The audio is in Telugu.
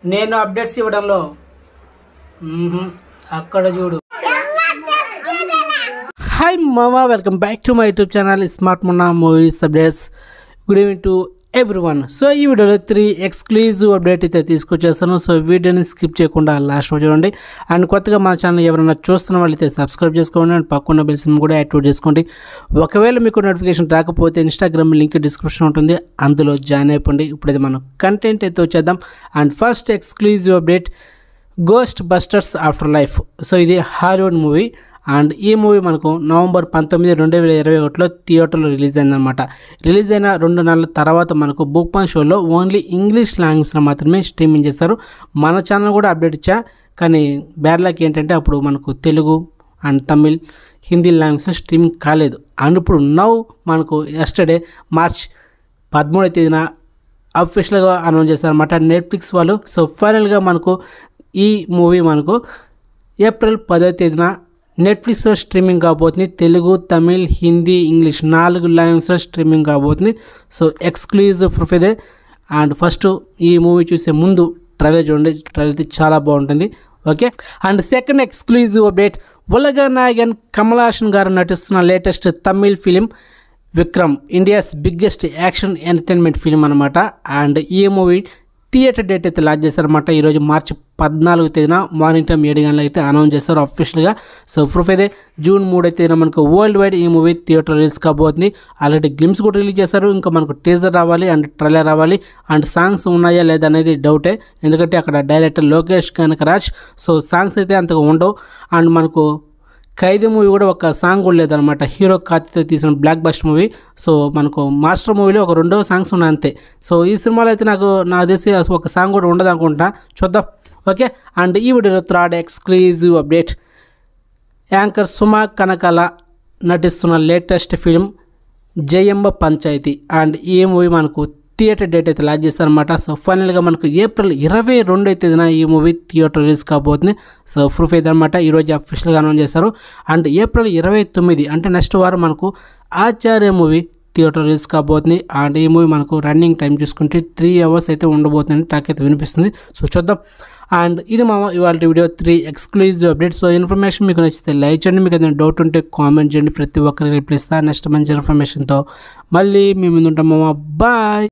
నేను అప్డేట్స్ ఇవ్వడంలో మ్మ్హ్మ్. అక్కడ చూడు హాయ్ మామా welcome back to my YouTube channel smart మొన్న movies updates good evening to everyone so ఈ వీడియోలో త్రీ ఎక్స్క్లూజివ్ అప్డేట్ అయితే తీసుకొచ్చేస్తాను సో వీడియోని స్కిప్ చేయకుండా లాస్ట్ రోజు చూడండి అండ్ కొత్తగా మా ఛానల్ ఎవరైనా చూస్తున్న వాళ్ళైతే సబ్స్క్రైబ్ చేసుకోండి అండ్ పక్కన బెల్స్ కూడా యాక్టివేట్ చేసుకోండి ఒకవేళ మీకు నోటిఫికేషన్ రాకపోతే ఇన్స్టాగ్రామ్ లింక్ డిస్క్రిప్షన్ ఉంటుంది అందులో జాయిన్ అయిపోండి ఇప్పుడైతే మనం కంటెంట్ అయితే వచ్చేద్దాం and first exclusive update Ghostbusters Afterlife so ఇది హాలీవుడ్ మూవీ అండ్ ఈ మూవీ మనకు నవంబర్ పంతొమ్మిది రెండు వేల ఇరవై ఒకటిలో థియేటర్లో రిలీజ్ అయిందనమాట రిలీజ్ అయిన రెండు నెలల తర్వాత మనకు బుక్ పాన్ షోలో ఓన్లీ ఇంగ్లీష్ లాంగ్వేజ్లో మాత్రమే స్ట్రీమింగ్ చేస్తారు మన ఛానల్ కూడా అప్డేట్ ఇచ్చా కానీ బ్యాడ్ లక్ ఏంటంటే అప్పుడు మనకు Telugu and Tamil Hindi language streaming కాలేదు అండ్ ఇప్పుడు నౌ మనకు ఎస్టర్డే మార్చ్ పదమూడవ తేదీన అఫీషియల్గా అనౌన్స్ చేశారన్నమాట నెట్ఫ్లిక్స్ వాళ్ళు సో ఫైనల్గా మనకు ఈ మూవీ మనకు ఏప్రిల్ పదో తేదీన నెట్ఫ్లిక్స్లో స్ట్రీమింగ్ కాబోతుంది తెలుగు తమిళ్ హిందీ ఇంగ్లీష్ నాలుగు లాంగ్వేజ్లో స్ట్రీమింగ్ కాబోతుంది సో ఎక్స్క్లూజివ్ ప్రూఫ్ ఇదే అండ్ ఫస్ట్ ఈ మూవీ చూసే ముందు ట్రైలర్ చూడండి ట్రైలర్ అయితే చాలా బాగుంటుంది okay and second exclusive update Ulaga Nayagan Kamal Haasan గారు నటిస్తున్న latest Tamil film Vikram India's biggest action entertainment film అనమాట అండ్ ఈ మూవీ థియేటర్ డేట్ అయితే లాంచ్ చేశారన్నమాట ఈరోజు మార్చి పద్నాలుగు తేదీన మార్నింగ్ టైం ఏడు గంటలకు అయితే అనౌన్స్ చేస్తారు అఫీషియల్గా సో ప్రూఫ్ అయితే జూన్ మూడో తేదీన మనకు వరల్డ్ వైడ్ ఈ మూవీ థియేటర్ రిలీజ్ కాబోతుంది ఆల్రెడీ గ్లిమ్స్ కూడా రిలీజ్ చేశారు ఇంకా మనకు టీజర్ రావాలి అండ్ ట్రైలర్ రావాలి అండ్ సాంగ్స్ ఉన్నాయా లేదా అనేది డౌటే ఎందుకంటే అక్కడ director Lokesh Kanagaraj so songs అయితే అంతగా ఉండవు అండ్ మనకు ఖైదీ మూవీ కూడా ఒక సాంగ్ కూడా లేదనమాట హీరో కార్తితో తీసిన బ్లాక్ బస్ట్ మూవీ సో మనకు మాస్టర్ మూవీలో ఒక రెండో సాంగ్స్ ఉన్నాయి అంతే సో ఈ సినిమాలో అయితే నాకు నా తెలిసి అసలు ఒక సాంగ్ కూడా ఉండదు అనుకుంటా చూద్దాం ఓకే అండ్ ఈ వీడియోలో third exclusive update anchor Suma Kanakala నటిస్తున్న latest film Jayamma Panchayathi and ఈ మూవీ మనకు థియేటర్ డేట్ అయితే లాంచ్ చేస్తారనమాట సో ఫైనల్గా మనకు ఏప్రిల్ ఇరవై రెండు తేదీన ఈ మూవీ థియేటర్ రిలీజ్ కాబోతుంది సో ప్రూఫ్ అయితే అనమాట ఈరోజు అఫీషియల్గా అనౌన్స్ చేస్తారు అండ్ ఏప్రిల్ ఇరవై తొమ్మిది అంటే నెక్స్ట్ వారం మనకు ఆచార్య మూవీ థియేటర్ రిలీజ్ కాబోతుంది అండ్ ఈ మూవీ మనకు రన్నింగ్ టైం చూసుకుంటే త్రీ అవర్స్ అయితే ఉండబోతుంది టాక్ అయితే వినిపిస్తుంది సో చూద్దాం అండ్ ఇది మా ఇవాళ video three exclusive updates so information మీకు నచ్చితే లైక్ చేయండి మీకు ఏదైనా డౌట్ ఉంటే కామెంట్ చేయండి ప్రతి ఒక్కరికి రిప్లై ఇస్తా నెక్స్ట్ మంచి ఇన్ఫర్మేషన్తో మళ్ళీ మీ ముందు ఉంటాం మామ బాయ్